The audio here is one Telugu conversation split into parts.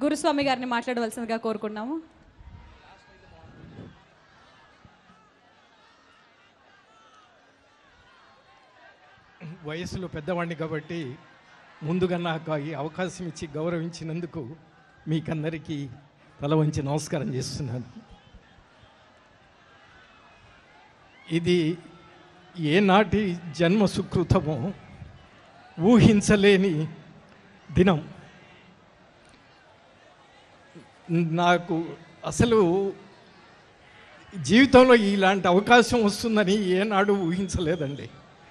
గురుస్వామి గారిని మాట్లాడవలసిందిగా కోరుకున్నాము వయసులో పెద్దవాడిని కాబట్టి ముందుగా నాకు ఈ అవకాశం ఇచ్చి గౌరవించినందుకు మీకందరికీ తల వంచి నమస్కారం చేస్తున్నాను ఇది ఏనాటి జన్మ సుకృతమో ఊహించలేని దినం నాకు అసలు జీవితంలో ఇలాంటి అవకాశం వస్తుందని ఏనాడు ఊహించలేదండి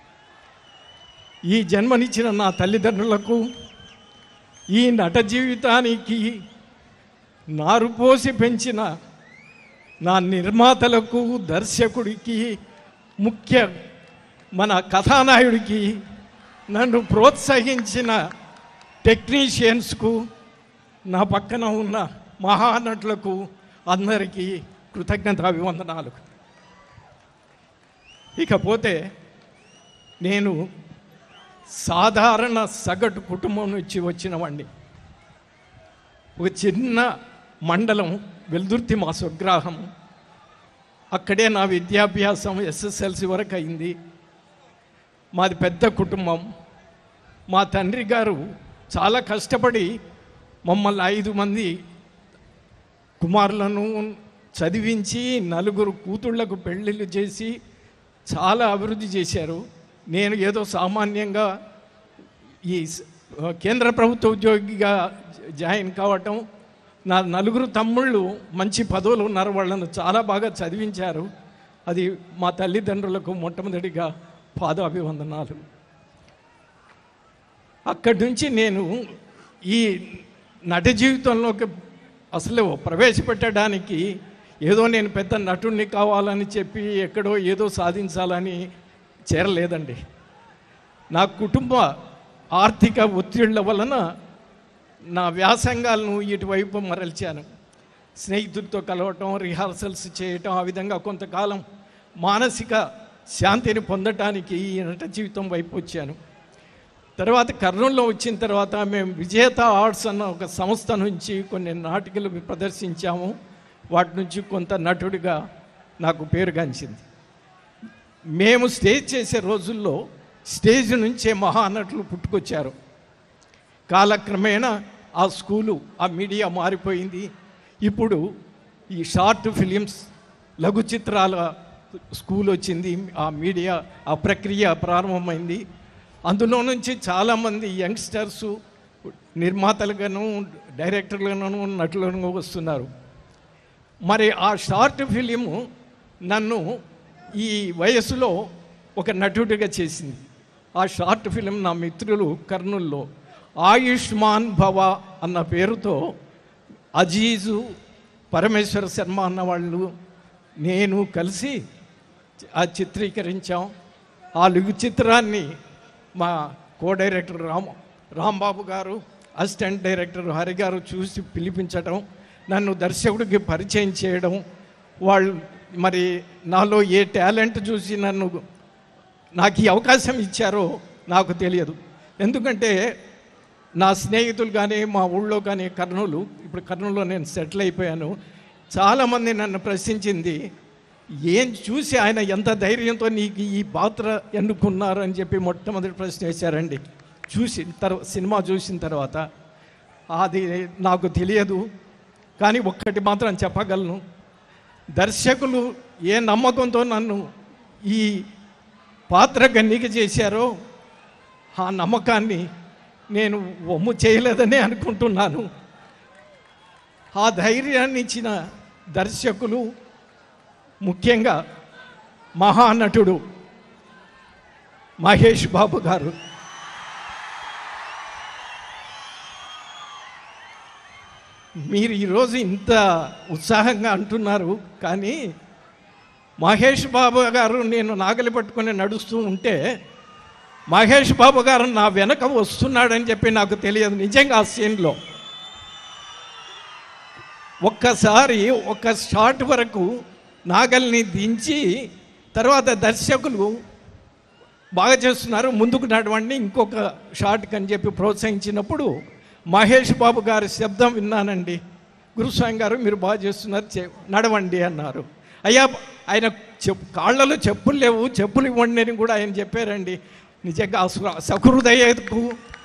ఈ జన్మనిచ్చిన నా తల్లిదండ్రులకు ఈ నట జీవితానికి నారు పోసి పెంచిన నా నిర్మాతలకు దర్శకుడికి ముఖ్య మన కథానాయుడికి నన్ను ప్రోత్సహించిన టెక్నీషియన్స్కు నా పక్కన ఉన్న మహానటులకు అందరికీ కృతజ్ఞతాభివందనాలు ఇకపోతే నేను సాధారణ సగటు కుటుంబం నుంచి వచ్చిన వాడిని ఒక చిన్న మండలం వెల్దుర్తి మా స్వగ్రాహం అక్కడే నా విద్యాభ్యాసం ఎస్ఎస్ఎల్సి వరకు అయింది మాది పెద్ద కుటుంబం మా తండ్రి గారు చాలా కష్టపడి మమ్మల్ని ఐదు మంది కుమారులను చదివించి నలుగురు కూతుళ్లకు పెళ్ళిళ్ళు చేసి చాలా అభివృద్ధి చేశారు నేను ఏదో సామాన్యంగా ఈ స- కేంద్ర ప్రభుత్వ ఉద్యోగిగా జ- జాయిన్ కావటం నా నలుగురు తమ్ముళ్ళు మంచి పదవులు ఉన్నారు వాళ్ళను చాలా బాగా చదివించారు అది మా తల్లిదండ్రులకు మొట్టమొదటిగా పాదాభివందనాలు అక్కడి నుంచి నేను ఈ నట జీవితంలోకి అసలు ప్రవేశపెట్టడానికి ఏదో నేను పెద్ద నటుడిని కావాలని చెప్పి ఎక్కడో ఏదో సాధించాలని చేరలేదండి నా కుటుంబ ఆర్థిక ఒత్తిళ్ల వలన నా వ్యాసంగాలను ఇటువైపు మరల్చాను స్నేహితులతో కలవటం రిహార్సల్స్ చేయటం ఆ విధంగా కొంతకాలం మానసిక శాంతిని పొందటానికి ఈ నట జీవితం వైపు వచ్చాను తర్వాత కర్నూలులో వచ్చిన తర్వాత మేము విజేత ఆర్ట్స్ అన్న ఒక సంస్థ నుంచి కొన్ని నాటికలు ప్రదర్శించాము వాటి నుంచి కొంత నటుడిగా నాకు పేరుగాంచింది మేము స్టేజ్ చేసే రోజుల్లో స్టేజ్ నుంచే మహానటులు పుట్టుకొచ్చారు కాలక్రమేణా ఆ స్కూలు ఆ మీడియా మారిపోయింది ఇప్పుడు ఈ షార్ట్ ఫిలిమ్స్ లఘు చిత్రాల స్కూల్ వచ్చింది ఆ మీడియా ఆ ప్రక్రియ ప్రారంభమైంది అందులో నుంచి చాలామంది యంగ్స్టర్స్ నిర్మాతలుగాను డైరెక్టర్లుగాను నటులను వస్తున్నారు మరి ఆ షార్ట్ ఫిలిము నన్ను ఈ వయసులో ఒక నటుడిగా చేసింది ఆ షార్ట్ ఫిలిం నా మిత్రులు కర్నూల్లో ఆయుష్మాన్ భవ అన్న పేరుతో అజీజు పరమేశ్వర శర్మ అన్న వాళ్ళు నేను కలిసి ఆ చిత్రీకరించాం ఆ లఘు చిత్రాన్ని మా కో డైరెక్టర్ రామ్ రాంబాబు గారు అసిస్టెంట్ డైరెక్టర్ హరి గారు చూసి పిలిపించడం నన్ను దర్శకుడికి పరిచయం చేయడం వాళ్ళు మరి నాలో ఏ టాలెంట్ చూసి నన్ను నాకు ఈ అవకాశం ఇచ్చారో నాకు తెలియదు ఎందుకంటే నా స్నేహితులు కానీ మా ఊళ్ళో కానీ కర్నూలు ఇప్పుడు కర్నూలులో నేను సెటిల్ అయిపోయాను చాలామంది నన్ను ప్రశ్నించింది ఏం చూసి ఆయన ఎంత ధైర్యంతో నీకు ఈ పాత్ర ఎన్నుకున్నారు అని చెప్పి మొట్టమొదటి ప్రశ్న వేశారండి చూసి తర్వాత సినిమా చూసిన తర్వాత అది నాకు తెలియదు కానీ ఒక్కటి మాత్రం చెప్పగలను దర్శకులు ఏ నమ్మకంతో నన్ను ఈ పాత్ర గన్నిక చేశారో ఆ నమ్మకాన్ని నేను ఒమ్ము చేయలేదని అనుకుంటున్నాను ఆ ధైర్యాన్ని ఇచ్చిన దర్శకులు ముఖ్యంగా మహానటుడు మహేష్ బాబు గారు మీరు ఈరోజు ఇంత ఉత్సాహంగా అంటున్నారు కానీ మహేష్ బాబు గారు నేను నాగలి పట్టుకొని నడుస్తూ ఉంటే మహేష్ బాబు గారు నా వెనక వస్తున్నాడని చెప్పి నాకు తెలియదు నిజంగా ఆ సీన్లో ఒక్కసారి ఒక షాట్ వరకు నాగల్ని దించి తర్వాత దర్శకులు బాగా చేస్తున్నారు ముందుకు నడవండి ఇంకొక షాట్ అని చెప్పి ప్రోత్సహించినప్పుడు మహేష్ బాబు గారి శబ్దం విన్నానండి గురుస్వామి గారు మీరు బాగా చేస్తున్నారు చే- నడవండి అన్నారు అయ్యా ఆయన చెప్పు కాళ్ళలో చెప్పులు లేవు చెప్పులు ఇవ్వండి అని కూడా ఆయన చెప్పారండి నిజంగా ఆ సు- సహృదయకు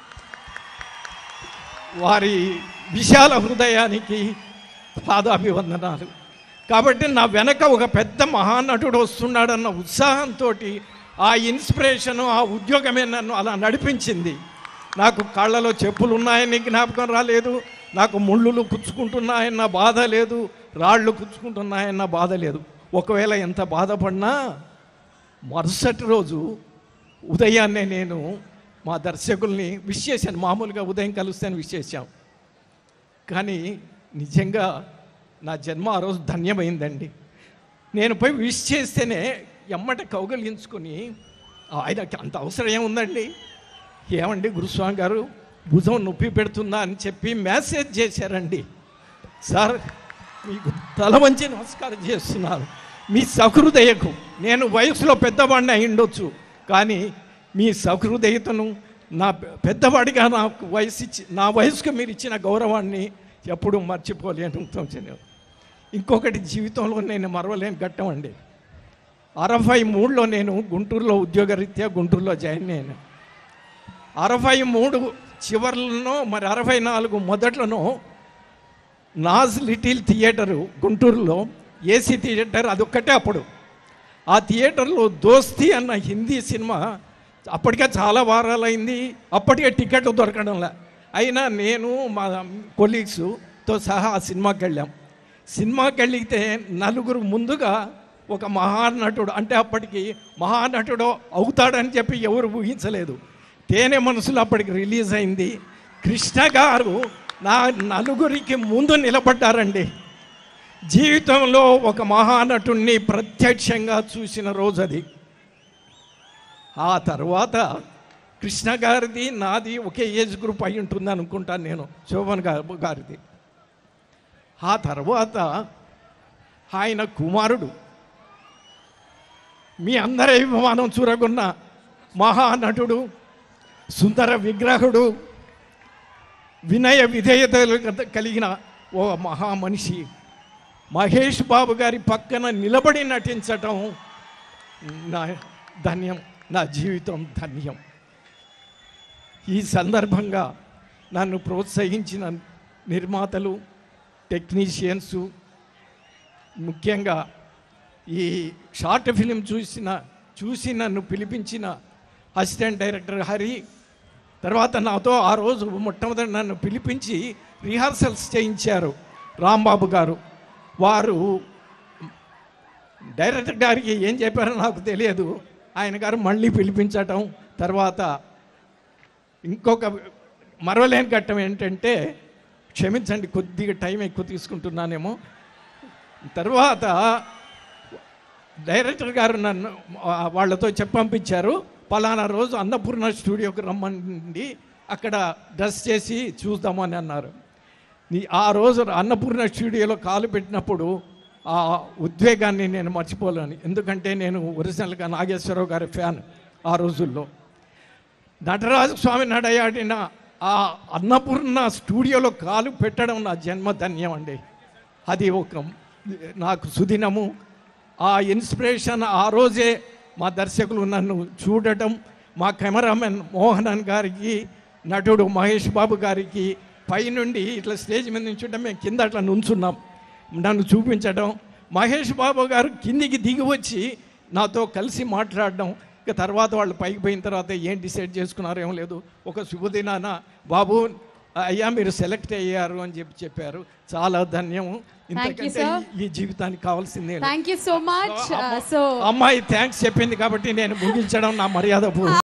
వారి విశాల హృదయానికి పాదాభివందనాలు కాబట్టి నా వెనక ఒక పెద్ద మహానటుడు వస్తున్నాడన్న ఉత్సాహంతో ఆ ఇన్స్పిరేషను ఆ ఉద్యోగమే నన్ను అలా నడిపించింది నాకు కాళ్ళలో చెప్పులు ఉన్నాయని జ్ఞాపకం రాలేదు నాకు ముళ్ళులు పుచ్చుకుంటున్నాయన్న బాధ లేదు రాళ్ళు పుచ్చుకుంటున్నాయన్న బాధ లేదు ఒకవేళ ఎంత బాధపడినా మరుసటి రోజు ఉదయాన్నే నేను మా దర్శకుల్ని విష్ చేశాను మామూలుగా ఉదయం కలుస్తాను విష్ చేశాం కానీ నిజంగా నా జన్మ ఆ రోజు ధన్యమైందండి నేను పోయి విష్ చేస్తేనే ఎమ్మట కౌగలించుకొని ఆయనకి అంత అవసరం ఏముందండి ఏమండి గురుస్వామి గారు భుజం నొప్పి పెడుతుందా అని చెప్పి మెసేజ్ చేశారండి సార్ మీకు తల వంచి నమస్కారం చేస్తున్నారు మీ సహృదయకు నేను వయసులో పెద్దవాడిని అయి ఉండొచ్చు కానీ మీ సహృదయతను నా పెద్దవాడిగా నాకు వయసు ఇచ్చి నా వయసుకు మీరు ఇచ్చిన గౌరవాన్ని ఎప్పుడూ మర్చిపోలేను తోచను. ఇంకొకటి జీవితంలో నేను మరవలేని ఘట్టం అండి అరవై మూడులో నేను గుంటూరులో ఉద్యోగరీత్యా గుంటూరులో జాయిన్ అయ్యాను అరవై మూడు చివర్లను మరి అరవై నాలుగు మొదట్లోనో నాజ్ లిటిల్ థియేటరు గుంటూరులో ఏసీ థియేటర్ అదొక్కటే అప్పుడు ఆ థియేటర్లో దోస్తీ అన్న హిందీ సినిమా అప్పటికే చాలా వారాలైంది అప్పటికే టికెట్ దొరకడంలా అయినా నేను మా కొలీగ్స్తో సహా ఆ సినిమాకి వెళ్ళాం సినిమాకి వెళితే నలుగురు ముందుగా ఒక మహానటుడు అంటే అప్పటికి మహానటుడు అవుతాడని చెప్పి ఎవరు ఊహించలేదు తేనె మనసులో అప్పటికి రిలీజ్ అయింది కృష్ణ గారు నా నలుగురికి ముందు నిలబడ్డారండి జీవితంలో ఒక మహానటుణ్ణి ప్రత్యక్షంగా చూసిన రోజు అది ఆ తర్వాత కృష్ణ గారిది నాది ఒకే ఏజ్ గ్రూప్ అయి ఉంటుంది అనుకుంటాను నేను శోభన్ గారు గారిది ఆ తర్వాత ఆయన కుమారుడు మీ అందరి అభిమానం చూరగొన్న మహానటుడు సుందర విగ్రహుడు వినయ విధేయతలు కలిగిన ఓ మహా మనిషి మహేష్ బాబు గారి పక్కన నిలబడి నటించటం నా ధన్యం నా జీవితం ధన్యం ఈ సందర్భంగా నన్ను ప్రోత్సహించిన నిర్మాతలు టెక్నీషియన్స్ ముఖ్యంగా ఈ షార్ట్ ఫిలిం చూసిన చూసి నన్ను పిలిపించిన అసిస్టెంట్ డైరెక్టర్ హరి తర్వాత నాతో ఆ రోజు మొట్టమొదటి నన్ను పిలిపించి రిహార్సల్స్ చేయించారు రాంబాబు గారు వారు డైరెక్టర్ గారికి ఏం చెప్పారో నాకు తెలియదు ఆయన గారు మళ్ళీ పిలిపించటం తర్వాత ఇంకొక మరవలేని ఘట్టం ఏంటంటే క్షమించండి కొద్దిగా టైం ఎక్కువ తీసుకుంటున్నానేమో తర్వాత డైరెక్టర్ గారు నన్ను ఆ, వాళ్ళతో చెప్పంపించారు పలానా రోజు అన్నపూర్ణ స్టూడియోకి రమ్మండి అక్కడ డ్రెస్ చేసి చూద్దామని అన్నారు నీ- ఆ రోజు అన్నపూర్ణ స్టూడియోలో కాలు పెట్టినప్పుడు ఆ ఉద్వేగాన్ని నేను మర్చిపోలేను ఎందుకంటే నేను ఒరిజినల్గా నాగేశ్వరరావు గారి ఫ్యాన్ ఆ రోజుల్లో నటరాజ స్వామి నడయాడిన ఆ అన్నపూర్ణ స్టూడియోలో కాలు పెట్టడం నా జన్మ ధన్యం అండి అది ఒక నాకు సుదినము ఆ ఇన్స్పిరేషన్ ఆ రోజే మా దర్శకులు నన్ను చూడటం మా కెమెరామెన్ మోహనన్ గారికి నటుడు మహేష్ బాబు గారికి పైనుండి ఇట్లా స్టేజ్ మీద నుంచుంటే మేము కింద అట్లా నుంచున్నాం నన్ను చూపించడం మహేష్ బాబు గారు కిందికి దిగి వచ్చి నాతో కలిసి మాట్లాడడం ఇక తర్వాత వాళ్ళు పైకి పోయిన తర్వాత ఏం డిసైడ్ చేసుకున్నారో ఏం లేదు ఒక శుభదినాన బాబు అయ్యా మీరు సెలెక్ట్ అయ్యారు అని చెప్పి చెప్పారు చాలా ధన్యం ఇంతకంటే sir. ఈ- ఈ జీవితానికి కావాల్సిందే లేదు. థ్యాంక్ యూ సో మచ్ అమ్మ- సో అమ్మాయి థ్యాంక్స్ చెప్పింది కాబట్టి నేను ముగించడం నా మర్యాద పూర్వం